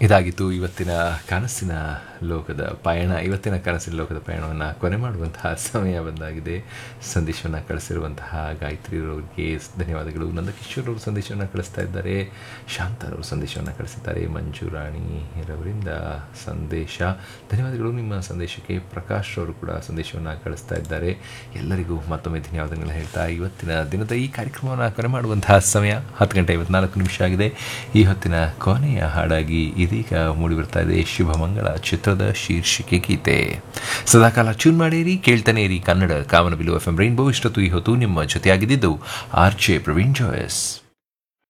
ಇದಾಗಿತ್ತು ಇವತ್ತಿನ ಕನಸಿನ ಲೋಕದ ಪಯಣ ಇವತ್ತಿನ ಕನಸಿನ ಲೋಕದ ಪಯಣವನ್ನು ಕೊನೆ ಮಾಡುವಂತಹ ಸಮಯ ಬಂದಾಗಿದೆ ಸಂದೇಶವನ್ನು ಕಳಿಸಿರುವಂತಹ ಗಾಯತ್ರಿ ಅವರಿಗೆ ಧನ್ಯವಾದಗಳು ನಂದಕಿಶೋರ್ ಅವರು ಸಂದೇಶವನ್ನು ಕಳಿಸ್ತಾ ಇದ್ದಾರೆ ಶಾಂತರವರು ಸಂದೇಶವನ್ನು ಕಳಿಸಿದ್ದಾರೆ ಮಂಜುರಾಣಿ ರವರಿಂದ ಸಂದೇಶ ಧನ್ಯವಾದಗಳು ನಿಮ್ಮ ಸಂದೇಶಕ್ಕೆ ಪ್ರಕಾಶ್ ಅವರು ಕೂಡ ಸಂದೇಶವನ್ನು ಕಳಿಸ್ತಾ ಇದ್ದಾರೆ ಎಲ್ಲರಿಗೂ ಮತ್ತೊಮ್ಮೆ ಧನ್ಯವಾದಗಳನ್ನ ಹೇಳ್ತಾ ಇವತ್ತಿನ ದಿನದ ಈ ಕಾರ್ಯಕ್ರಮವನ್ನು ಕೊನೆ ಮಾಡುವಂತಹ ಸಮಯ ಹತ್ತು ಗಂಟೆ ಐವತ್ನಾಲ್ಕು ನಿಮಿಷ ಆಗಿದೆ ಈ ಹೊತ್ತಿನ ಕೊನೆಯ ಹಾಡಾಗಿ ಇದೀಗ ಮೂಡಿಬರ್ತಾ ಇದೆ ಶುಭ ಮಂಗಳ ಚಿತ್ರದ ಶೀರ್ಷಿಕೆ ಗೀತೆ ಸದಾಕಾಲ ಟ್ಯೂನ್ ಮಾಡಿರಿ ಕೇಳ್ತಾನೆ ಇರಿ ಕನ್ನಡ ಕಾಮನಬಿಲು ಎಫ್ ಎಂ ರೈನ್ಬೋ ಇಷ್ಟೊತ್ತು ಈ ಹೊತ್ತು ನಿಮ್ಮ ಜೊತೆಯಾಗಿದ್ದು ಆರ್ ಜೆ ಪ್ರವೀಣ್ ಜಾಯಸ್